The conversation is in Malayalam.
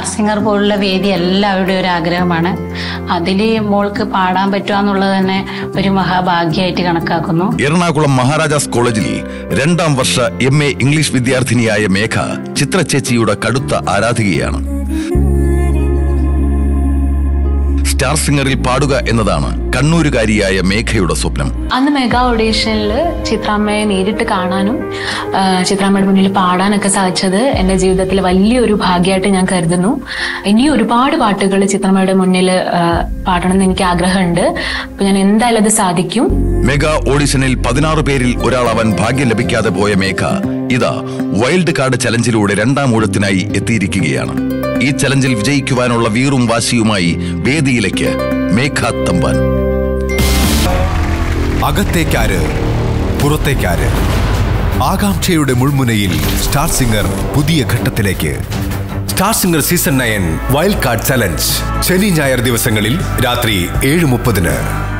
സ്റ്റാർ സിംഗർ പോലുള്ള വേദി എല്ലാവരുടെയും ഒരു ആഗ്രഹമാണ് അതിൽ മോൾക്ക് പാടാൻ പറ്റുക എന്നുള്ളത് തന്നെ ഒരു മഹാഭാഗ്യമായിട്ട് കണക്കാക്കുന്നു എറണാകുളം മഹാരാജാസ് കോളേജിൽ രണ്ടാം വർഷ എം എ ഇംഗ്ലീഷ് വിദ്യാർത്ഥിനിയായ മേഘ ചിത്രചേച്ചിയുടെ കടുത്ത ആരാധികയാണ് സ്റ്റാർ സിംഗറിൽ പാടുക എന്നതാണ് കണ്ണൂരുകാരിയായ മേഘയുടെ സ്വപ്നം അന്ന് മെഗാ ഓഡീഷനിൽ ചിത്രാമ്മയെ നേരിട്ട് കാണാനും ആ, ചിത്രാമ്മയുടെ മുന്നിൽ പാടാനൊക്കെ സാധിച്ചത് എൻ്റെ ജീവിതത്തിൽ വലിയൊരു ഭാഗ്യമായിട്ട് ഞാൻ കരുതുന്നു ഇനിയും ഒരുപാട് പാട്ടുകൾ ചിത്രമ്മയുടെ മുന്നിൽ ആ, പാടണം എന്ന് എനിക്ക് ആഗ്രഹമുണ്ട് അപ്പൊ ഞാൻ എന്തായാലും അത് സാധിക്കും മെഗാ ഓഡിഷനിൽ പതിനാറ് പേരിൽ ഒരാളാവാൻ ഭാഗ്യം ലഭിക്കാതെ പോയ മേഘ ഇതാ വൈൽഡ് കാർഡ് ചലഞ്ചിലൂടെ രണ്ടാം ഊഴത്തിനായി എത്തിയിരിക്കുകയാണ് ഈ ചലഞ്ചിൽ വിജയിക്കുവാനുള്ള വീറും വാശിയുമായി വേദിയിലേക്ക് മേഘ തമ്പാൻ അകത്തേക്കാര് പുറത്തേക്കാര് ആകാംക്ഷയുടെ മുൾമുനയിൽ സ്റ്റാർ സിംഗർ പുതിയ ഘട്ടത്തിലേക്ക് star singer season nine wild card challenge ശനി ഞായർ ദിവസങ്ങളിൽ രാത്രി ഏഴ് മുപ്പതിന്